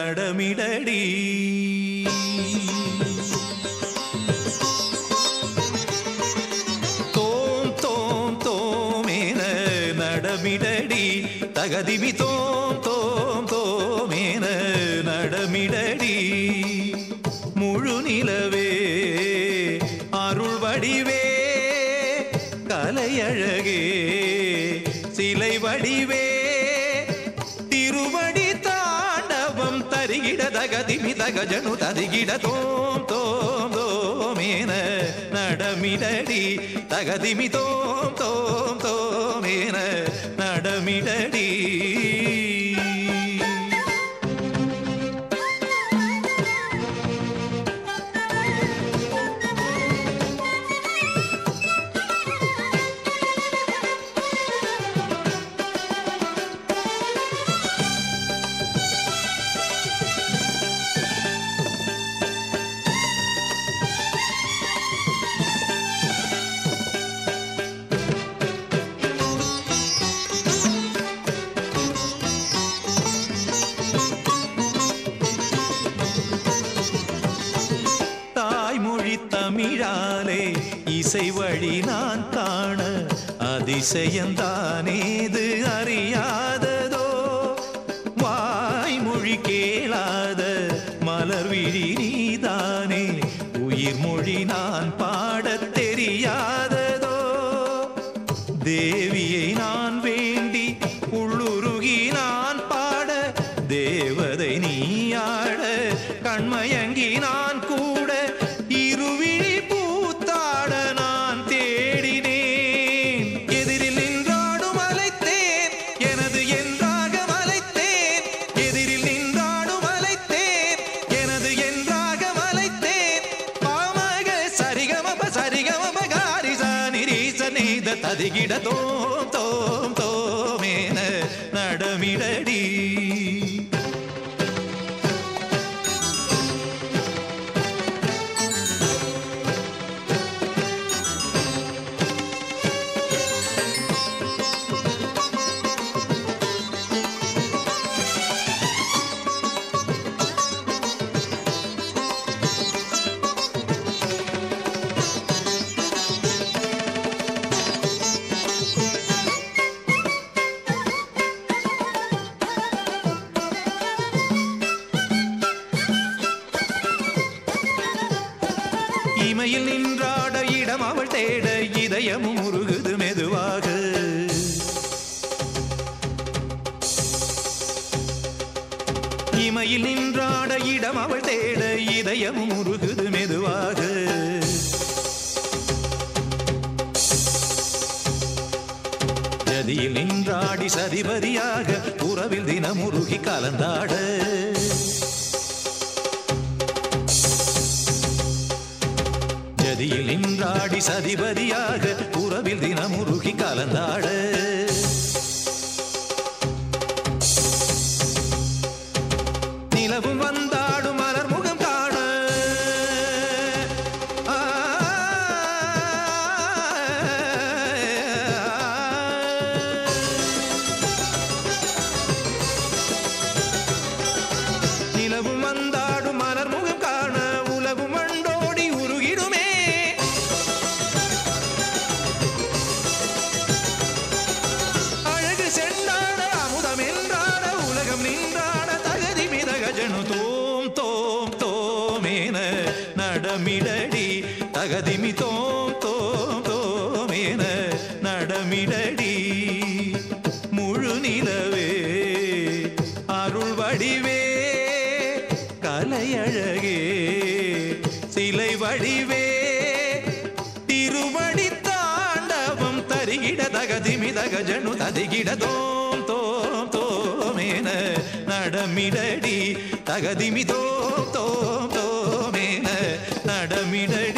நடமிடடி தோம் தோம் தோமேன நடமிடடி தகதிமி தோம் தோம் தோமேன நடமிடடி முழு நிலவே அருள் வடிவே கலையழகே சிலை வடிவே திருவடி தாண்டவம் தருகிட தகதிமி தகஜனு தருகிட தோம் தோம் தோமேன நடமிடடி தகதிமி தோம் தோம் தோமேன நடமிடடி தாய்மொழி தமிழாலே இசை வழி நான் காண அதிசயந்தானேது அறியாததோ வாய்மொழி கேளாத மலர் விழி நீதானே உயிர் மொழி நான் பாடத் தெரியாததோ தேவியை நான் வேண்டி உள்ளுருகி நான் பாட தேவதை நீயாட கண்மயங்கி நான் கூட இருவிழி பூத்தாட நான் தேடினேன் எதிரில் நின்றாடும் அலைத்தேன் எனது என்றாக மலைத்தேன் எதிரில் நின்றாடும் அலைத்தேன் எனது என்றாக மலைத்தேன் பாமக சரிகமப சரிகமப காரிசா நிரீச நீத ததிகிட தோம் தோம் தோமேன நடமிடடி இமையில் நின்றாட இடம் அவள் தேட இதயமும் உருகுது மெதுவாக இமையில் நின்றாட இடம் அவள் தேட இதயமும் உருகுது மெதுவாக ஜதியில் நின்றாடி சரிபதியாக உறவில் தினமுருகி கலந்தாட ஜதியில் நின்றாடி சதிபதியாக உறவில் தினமுருகி கலந்தாட நிலவும் வந்தாடும் மலர் முகம் காண ஆ, நிலவும் வந்தாடும் மலர் முகம் காண உலகும் மண்டோடி உருகிடுமே அழகு சென்றாட அமுதம் என்றாட உலகம் நின்றாட தகதி மிதகஜனு தோம் தோம் தோமேன நடமிடடி தகதிமி தோம் தோம் தோமேன நடமிடடி முழு நிலவே அருள் வடிவே கலையழகே சிலை வடிவே திருவடி தாண்டவம் தரிகிட தகதிமி தகஜனு ததிகிட தோம் தோம் தோமேன நடமிடடி தகதிமி தோம் தோம் தோமேன நடமிடடி